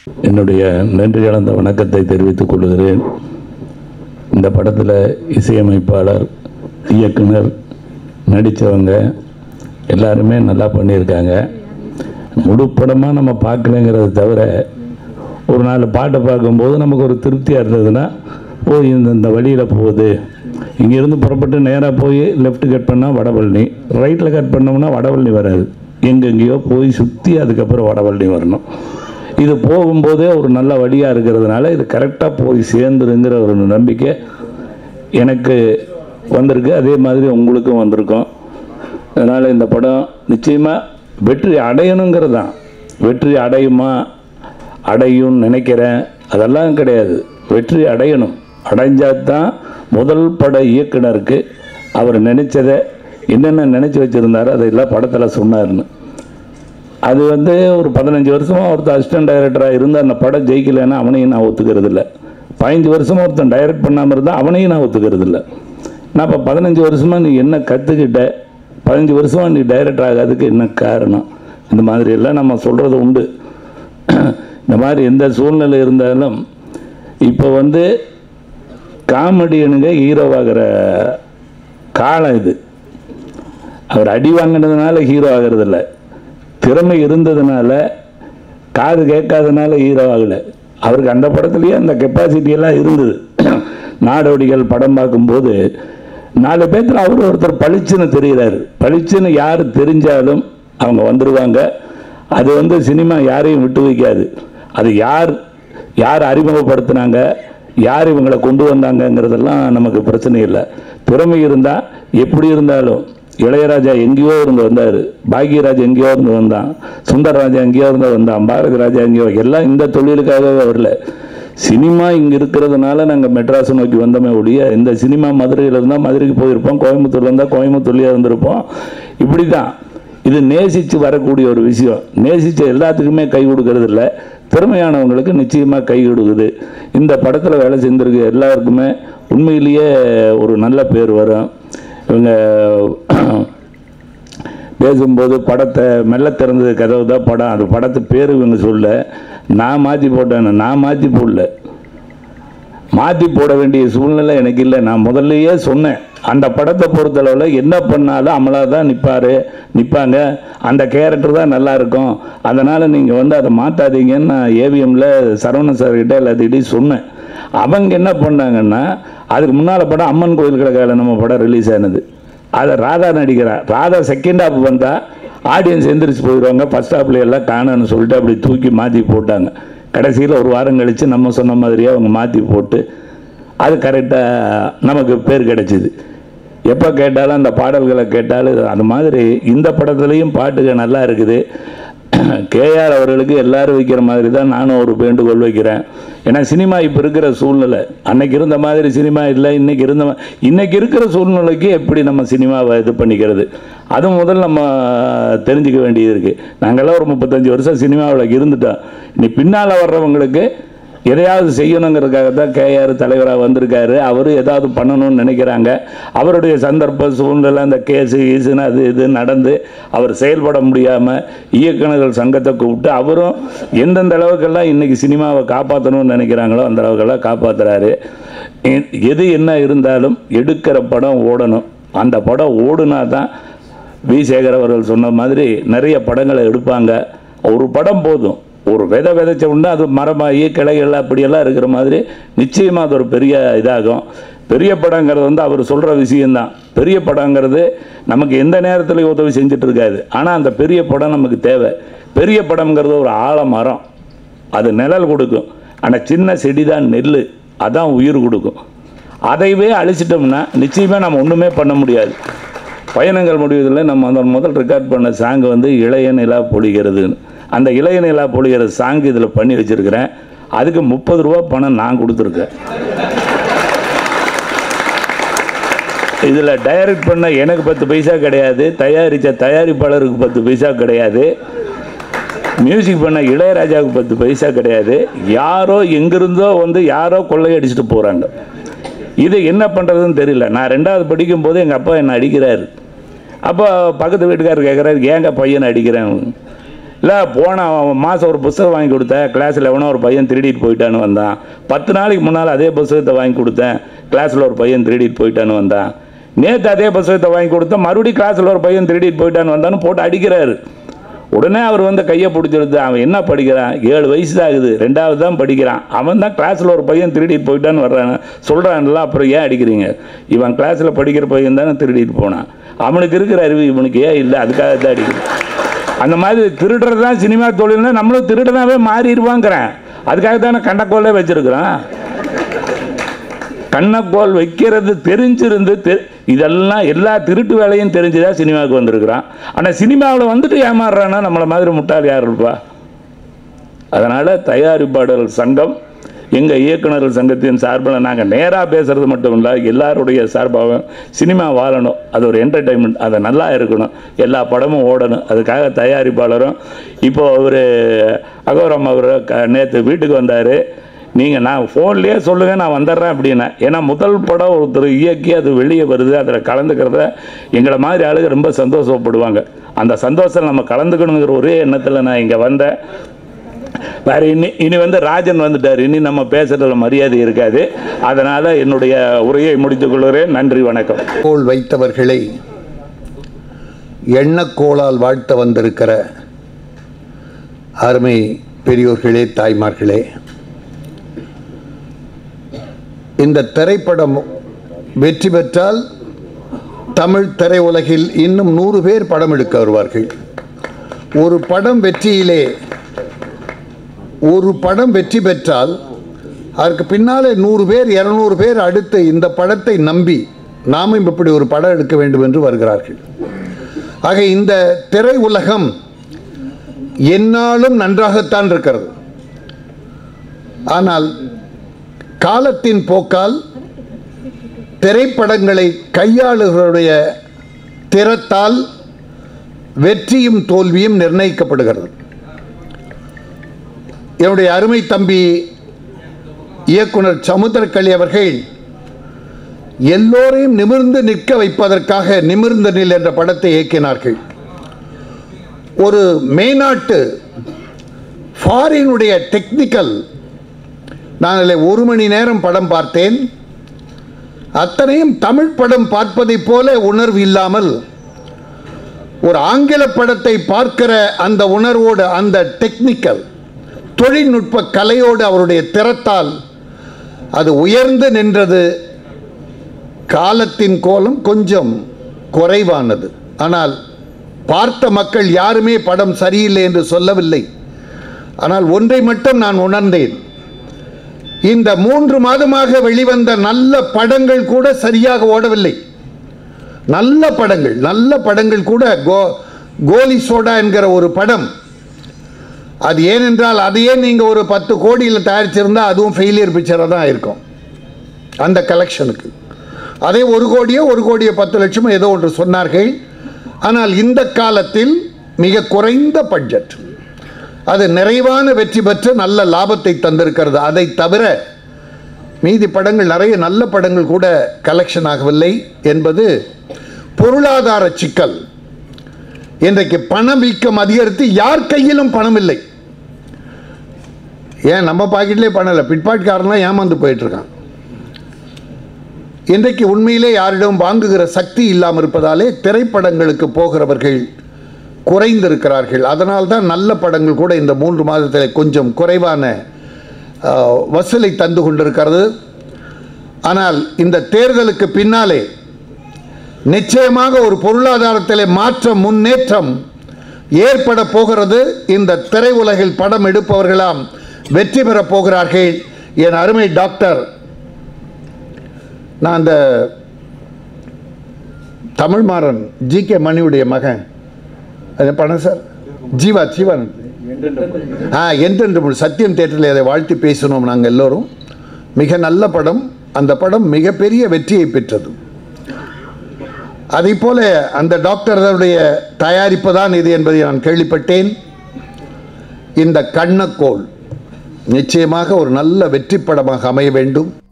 என்னுடைய நன்றி கலந்த வணக்கத்தை தெரிவித்துக் கொள்கிறேன் இந்த படத்தில் இசையமைப்பாளர் இயக்குனர் நடித்தவங்க எல்லாருமே நல்லா பண்ணியிருக்காங்க முழு படமாக நம்ம பார்க்கலங்கிறத தவிர ஒரு நாலு பாட்டை பார்க்கும்போது நமக்கு ஒரு திருப்தியாக இருந்ததுன்னா ஓ இந்த இந்த வழியில் போகுது இங்கேருந்து புறப்பட்டு நேராக போய் லெஃப்ட் கட் பண்ணால் வடபழனி ரைட்டில் கட் பண்ணோம்னா வடபழனி வராது எங்கெங்கேயோ போய் சுற்றி அதுக்கப்புறம் வடபழனி வரணும் இது போகும்போதே ஒரு நல்ல வழியாக இருக்கிறதுனால இது கரெக்டாக போய் சேர்ந்துருங்கிற ஒரு நம்பிக்கை எனக்கு வந்திருக்கு அதே மாதிரி உங்களுக்கும் வந்திருக்கும் அதனால் இந்த படம் நிச்சயமாக வெற்றி அடையணுங்கிறது தான் வெற்றி அடையுமா அடையும் நினைக்கிறேன் அதெல்லாம் கிடையாது வெற்றி அடையணும் அடைஞ்சால் தான் முதல் பட இயக்குனருக்கு அவர் நினைச்சதை என்னென்ன நினச்சி வச்சுருந்தாரோ அதையெல்லாம் படத்தில் சொன்னார்னு அது வந்து ஒரு பதினஞ்சு வருஷமாக ஒருத்தர் அசிஸ்டன்ட் டைரக்டராக இருந்து அந்த படம் ஜெயிக்கலைன்னா அவனையும் நான் ஒத்துக்கிறது இல்லை பதினஞ்சு வருஷமாக ஒருத்தன் டைரக்ட் பண்ணாமல் இருந்தால் அவனையும் நான் ஒத்துக்கிறது இல்லை நான் இப்போ பதினஞ்சு வருஷமாக நீ என்ன கற்றுக்கிட்ட பதினஞ்சு வருஷமாக நீ டைரக்டர் ஆகாததுக்கு என்ன காரணம் இந்த மாதிரி எல்லாம் நம்ம சொல்கிறது உண்டு இந்த மாதிரி எந்த சூழ்நிலை இருந்தாலும் இப்போ வந்து காமெடியனுங்க ஹீரோவாகிற காலம் இது அவர் அடி வாங்கினதுனால ஹீரோ ஆகிறதில்ல திறமை இருந்ததுனால காது கேட்காதனால ஹீரோ ஆகலை அவருக்கு அந்த படத்துலேயே அந்த கெப்பாசிட்டி எல்லாம் இருந்தது நாடோடிகள் படம் பார்க்கும்போது நாலு பேர்த்துல அவர் ஒருத்தர் பளிச்சுன்னு தெரிகிறாரு பளிச்சுன்னு யார் தெரிஞ்சாலும் அவங்க வந்துடுவாங்க அது வந்து சினிமா யாரையும் விட்டு வைக்காது அது யார் யார் அறிமுகப்படுத்தினாங்க யார் இவங்களை கொண்டு வந்தாங்கங்கிறதெல்லாம் நமக்கு பிரச்சனை இல்லை திறமை இருந்தால் எப்படி இருந்தாலும் இளையராஜா எங்கேயோ இருந்து வந்தார் பாக்யராஜ் எங்கேயோ இருந்து வந்தான் சுந்தரராஜா எங்கேயோ இருந்து வந்தான் பாரதி ராஜா எங்கேயோ எல்லாம் இந்த தொழிலுக்காகவே வரல சினிமா இங்கே இருக்கிறதுனால நாங்கள் மெட்ராஸ் நோக்கி வந்தோமே ஒழிய இந்த சினிமா மதுரையில் இருந்தால் மதுரைக்கு போயிருப்போம் கோயம்புத்தூர்ல இருந்தால் கோயம்புத்தூர்லேயே இருந்திருப்போம் இப்படி தான் இது நேசித்து வரக்கூடிய ஒரு விஷயம் நேசித்த எல்லாத்துக்குமே கை கொடுக்கறது இல்லை திறமையானவங்களுக்கு நிச்சயமாக கை கொடுக்குது இந்த படத்தில் வேலை செஞ்சிருக்க எல்லாருக்குமே உண்மையிலேயே ஒரு நல்ல பேர் வரும் இவங்க பேசும்போது படத்தை மெல்ல திறந்தது கதவு தான் படம் அது படத்து பேர் இவங்க சொல்ல நான் மாற்றி போட்டேன் நான் மாற்றி போடல மாற்றி போட வேண்டிய சூழ்நிலை எனக்கு இல்லை நான் முதல்லயே சொன்னேன் அந்த படத்தை பொறுத்தளவில் என்ன பண்ணாலும் அமலா தான் நிற்பார் நிற்பாங்க அந்த கேரக்டர் தான் நல்லா இருக்கும் அதனால் நீங்கள் வந்து அதை மாற்றாதீங்கன்னு நான் ஏவிஎம்ல சரவணன் சார்கிட்ட எல்லாத்துக்கிட்டையும் சொன்னேன் அவங்க என்ன பண்ணாங்கன்னா அதுக்கு முன்னால் படம் அம்மன் கோயில் கிடக்கால நம்ம படம் ரிலீஸ் ஆனது அதை ராதா நடிக்கிறா ராதா செகண்ட் ஹாப் வந்தால் ஆடியன்ஸ் எந்திரிச்சு போயிடுவாங்க ஃபர்ஸ்ட் ஹாப்ல எல்லாம் காணன்னு சொல்லிட்டு அப்படி தூக்கி மாற்றி போட்டாங்க கடைசியில் ஒரு வாரம் கழித்து நம்ம சொன்ன மாதிரியே அவங்க மாற்றி போட்டு அது கரெக்டாக நமக்கு பேர் கிடைச்சிது எப்போ கேட்டாலும் அந்த பாடல்களை கேட்டாலும் அது மாதிரி இந்த படத்துலேயும் பாட்டுகள் நல்லா இருக்குது கேஆர் அவர்களுக்கு எல்லாரும் வைக்கிற மாதிரி தான் நானும் ஒரு வேண்டுகோள் வைக்கிறேன் ஏன்னா சினிமா இப்போ இருக்கிற சூழ்நிலை அன்னைக்கு இருந்த மாதிரி சினிமா இல்லை இன்னைக்கு இருந்த மா- இன்னைக்கு இருக்கிற சூழ்நிலைக்கு எப்படி நம்ம சினிமாவை இது பண்ணிக்கிறது அது முதல்ல நம்ம தெரிஞ்சுக்க வேண்டியது இருக்குது நாங்கள்லாம் ஒரு முப்பத்தஞ்சு வருஷம் சினிமாவில் இருந்துட்டோம் இனி பின்னால் வர்றவங்களுக்கு எதையாவது செய்யணுங்கிறதுக்காக தான் கேஆர் தலைவராக வந்திருக்காரு அவர் ஏதாவது பண்ணணும்னு நினைக்கிறாங்க அவருடைய சந்தர்ப்ப சூழ்நிலை அந்த கேஸு ஈஸுன்னு அது இது நடந்து அவர் செயல்பட முடியாமல் இயக்குநர்கள் சங்கத்தை கூப்பிட்டு அவரும் எந்தெந்த அளவுக்கெல்லாம் இன்னைக்கு சினிமாவை காப்பாற்றணும்னு நினைக்கிறாங்களோ அந்த அளவுக்கெல்லாம் காப்பாற்றுறாரு எது என்ன இருந்தாலும் எடுக்கிற படம் ஓடணும் அந்த படம் ஓடுனா தான் வி சேகர் அவர்கள் சொன்ன மாதிரி நிறைய படங்களை எடுப்பாங்க ஒரு படம் போதும் ஒரு விதை விதைச்ச உடனே அது மரமாகி கிளைகள் அப்படியெல்லாம் இருக்கிற மாதிரி நிச்சயமாக அது ஒரு பெரிய இதாகும் பெரிய படங்கிறது வந்து அவர் சொல்கிற விஷயம்தான் பெரிய படங்கிறது நமக்கு எந்த நேரத்துலையும் உதவி செஞ்சுட்டு இருக்காது ஆனால் அந்த பெரிய படம் நமக்கு தேவை பெரிய படம்ங்கிறது ஒரு ஆலமரம் அது நிழல் கொடுக்கும் ஆனால் சின்ன செடி தான் நெல் அதான் உயிர் கொடுக்கும் அதைவே அழிச்சிட்டோம்னா நிச்சயமாக நம்ம ஒன்றுமே பண்ண முடியாது பயணங்கள் முடிவதில் நம்ம அந்த முதல் ரெக்கார்ட் பண்ண சாங் வந்து இளைய நிலா பொழிகிறதுன்னு அந்த இளைய நிலா பொழிகிற சாங் இதில் பண்ணி வச்சுருக்கிறேன் அதுக்கு முப்பது ரூபா பணம் நான் கொடுத்துருக்கேன் இதில் டைரக்ட் பண்ண எனக்கு பத்து பைசா கிடையாது தயாரித்த தயாரிப்பாளருக்கு பத்து பைசா கிடையாது மியூசிக் பண்ண இளையராஜாவுக்கு பத்து பைசா கிடையாது யாரோ எங்கிருந்தோ வந்து யாரோ கொள்ளையடிச்சிட்டு போகிறாங்க இது என்ன பண்ணுறதுன்னு தெரியல நான் ரெண்டாவது படிக்கும்போது எங்கள் அப்பா என்னை அடிக்கிறாரு அப்போ பக்கத்து வீட்டுக்காரர் கேட்குறாரு ஏங்க பையனை அடிக்கிறேன் இல்லை போன மாதம் ஒரு புஸ்தகம் வாங்கி கொடுத்தேன் கிளாஸில் எவனோ ஒரு பையன் திருடிட்டு போயிட்டான்னு வந்தான் பத்து நாளைக்கு முன்னால் அதே புஸ்தகத்தை வாங்கி கொடுத்தேன் கிளாஸில் ஒரு பையன் திருடிட்டு போயிட்டான்னு வந்தான் நேற்று அதே புஸ்தகத்தை வாங்கி கொடுத்தேன் மறுபடியும் கிளாஸில் ஒரு பையன் திருடிட்டு போயிட்டான்னு வந்தான்னு போட்டு அடிக்கிறாரு உடனே அவர் வந்து கையை பிடிச்சிருது அவன் என்ன படிக்கிறான் ஏழு வயசு தான் ஆகுது ரெண்டாவது தான் படிக்கிறான் அவன் தான் கிளாஸில் ஒரு பையன் திருடிட்டு போயிட்டான்னு வர்றான் சொல்கிறான்ல அப்புறம் ஏன் அடிக்கிறீங்க இவன் கிளாஸில் படிக்கிற பையன் தானே திருடிட்டு போனான் அவனுக்கு இருக்கிற அறிவு இவனுக்கு ஏன் இல்லை அதுக்காக தான் அடிக்கிறேன் அந்த மாதிரி திருடுறது தான் சினிமா தொழில்னா நம்மளும் திருடனாவே மாறிடுவாங்கிறேன் அதுக்காக தானே கண்டக்கோலே வச்சிருக்கிறோம் கண்ணக்கோல் வைக்கிறது தெரிஞ்சிருந்து தெ- இதெல்லாம் எல்லா திருட்டு வேலையும் தெரிஞ்சுதான் சினிமாவுக்கு வந்திருக்கிறான் ஆனால் சினிமாவில் வந்துட்டு ஏமாறுறான்னா நம்மளை மாதிரி முட்டாள் யார் இருப்பா அதனால் தயாரிப்பாளர்கள் சங்கம் எங்கள் இயக்குனர்கள் சங்கத்தின் சார்பில் நாங்கள் நேராக பேசுகிறது மட்டும் இல்லை எல்லாருடைய சார்பாகவும் சினிமா வாழணும் அது ஒரு என்டர்டைன்மெண்ட் அது நல்லா இருக்கணும் எல்லா படமும் ஓடணும் அதுக்காக தயாரிப்பாளரும் இப்போ அவர் அகோரம் அவர் நேற்று வீட்டுக்கு வந்தார் நீங்கள் நான் ஃபோன்லேயே சொல்லுங்கள் நான் வந்துடுறேன் அப்படின்னா ஏன்னா முதல் படம் ஒருத்தர் இயக்கி அது வெளியே வருது அதில் கலந்துக்கிறத எங்களை மாதிரி ஆளுங்க ரொம்ப சந்தோஷப்படுவாங்க அந்த சந்தோஷம் நம்ம கலந்துக்கணுங்கிற ஒரே எண்ணத்தில் நான் இங்கே வந்தேன் வேற இனி இனி வந்து ராஜன் வந்துட்டார் இனி நம்ம பேசுறதுல மரியாதை இருக்காது அதனால என்னுடைய உரையை முடித்துக் கொள்கிறேன் நன்றி வணக்கம் கோல் வைத்தவர்களை எண்ணக்கோளால் வாழ்த்த வந்திருக்கிற அருமை பெரியோர்களே தாய்மார்களே இந்த திரைப்படம் வெற்றி பெற்றால் தமிழ் திரையுலகில் இன்னும் நூறு பேர் படம் எடுக்க வருவார்கள் ஒரு படம் வெற்றியிலே ஒரு படம் வெற்றி பெற்றால் அதற்கு பின்னாலே நூறு பேர் இருநூறு பேர் அடுத்து இந்த படத்தை நம்பி நாமும் இப்படி ஒரு படம் எடுக்க வேண்டும் என்று வருகிறார்கள் ஆக இந்த திரை உலகம் என்னாலும் நன்றாகத்தான் இருக்கிறது ஆனால் காலத்தின் போக்கால் திரைப்படங்களை கையாளுகளுடைய திறத்தால் வெற்றியும் தோல்வியும் நிர்ணயிக்கப்படுகிறது என்னுடைய அருமை தம்பி இயக்குனர் சமுத்திரக்கலி அவர்கள் எல்லோரையும் நிமிர்ந்து நிற்க வைப்பதற்காக நிமிர்ந்த நில் என்ற படத்தை இயக்கினார்கள் ஒரு மேநாட்டு ஃபாரினுடைய டெக்னிக்கல் நான் அதில் ஒரு மணி நேரம் படம் பார்த்தேன் அத்தனையும் தமிழ் படம் பார்ப்பதைப் போல உணர்வு இல்லாமல் ஒரு ஆங்கில படத்தை பார்க்கிற அந்த உணர்வோடு அந்த டெக்னிக்கல் தொழில்நுட்ப கலையோடு அவருடைய திறத்தால் அது உயர்ந்து நின்றது காலத்தின் கோலம் கொஞ்சம் குறைவானது ஆனால் பார்த்த மக்கள் யாருமே படம் சரியில்லை என்று சொல்லவில்லை ஆனால் ஒன்றை மட்டும் நான் உணர்ந்தேன் இந்த மூன்று மாதமாக வெளிவந்த நல்ல படங்கள் கூட சரியாக ஓடவில்லை நல்ல படங்கள் நல்ல படங்கள் கூட கோ கோலி சோடா என்கிற ஒரு படம் அது ஏனென்றால் அதையே நீங்கள் ஒரு பத்து கோடியில் தயாரிச்சிருந்தா அதுவும் ஃபெயிலியர் பிக்சராக தான் இருக்கும் அந்த கலெக்ஷனுக்கு அதே ஒரு கோடியோ ஒரு கோடியோ பத்து லட்சமோ ஏதோ ஒன்று சொன்னார்கள் ஆனால் இந்த காலத்தில் மிக குறைந்த பட்ஜெட் அது நிறைவான வெற்றி பெற்று நல்ல லாபத்தை தந்திருக்கிறது அதை தவிர மீதி படங்கள் நிறைய நல்ல படங்கள் கூட கலெக்ஷன் ஆகவில்லை என்பது பொருளாதார சிக்கல் இன்றைக்கு பணவீக்கம் அதிகரித்து யார் கையிலும் பணம் இல்லை ஏன் நம்ம பாக்கெட்லேயே பணம் இல்லை பிட்பாட்காரன்லாம் ஏமாந்து போயிட்டு இருக்கான் இன்றைக்கு உண்மையிலே யாரிடம் வாங்குகிற சக்தி இல்லாமல் இருப்பதாலே திரைப்படங்களுக்கு போகிறவர்கள் குறைந்திருக்கிறார்கள் அதனால் தான் நல்ல படங்கள் கூட இந்த மூன்று மாதத்தில் கொஞ்சம் குறைவான ஆஹ், வசூலை தந்து கொண்டிருக்கிறது ஆனால் இந்த தேர்தலுக்கு பின்னாலே நிச்சயமாக ஒரு பொருளாதாரத்தில் மாற்றம் முன்னேற்றம் ஏற்பட போகிறது இந்த திரையுலகில் படம் எடுப்பவர்களாம் வெற்றி பெறப் போகிறார்கள் என் அருமை டாக்டர் நான் அந்த தமிழ்மாறன் ஜி கே மணியுடைய மகன் அது பணம் சார் ஜீவா ஜீவன் ஆ என்றென்று முழு சத்தியம் தேட்டரில் அதை வாழ்த்தி பேசினோம் நாங்கள் எல்லோரும் மிக நல்ல படம் அந்த படம் மிகப்பெரிய வெற்றியை பெற்றது அதை போல அந்த டாக்டர்களுடைய தயாரிப்பு தான் இது என்பதை நான் கேள்விப்பட்டேன் இந்த கண்ணக்கோள் நிச்சயமாக ஒரு நல்ல வெற்றி படமாக அமைய வேண்டும்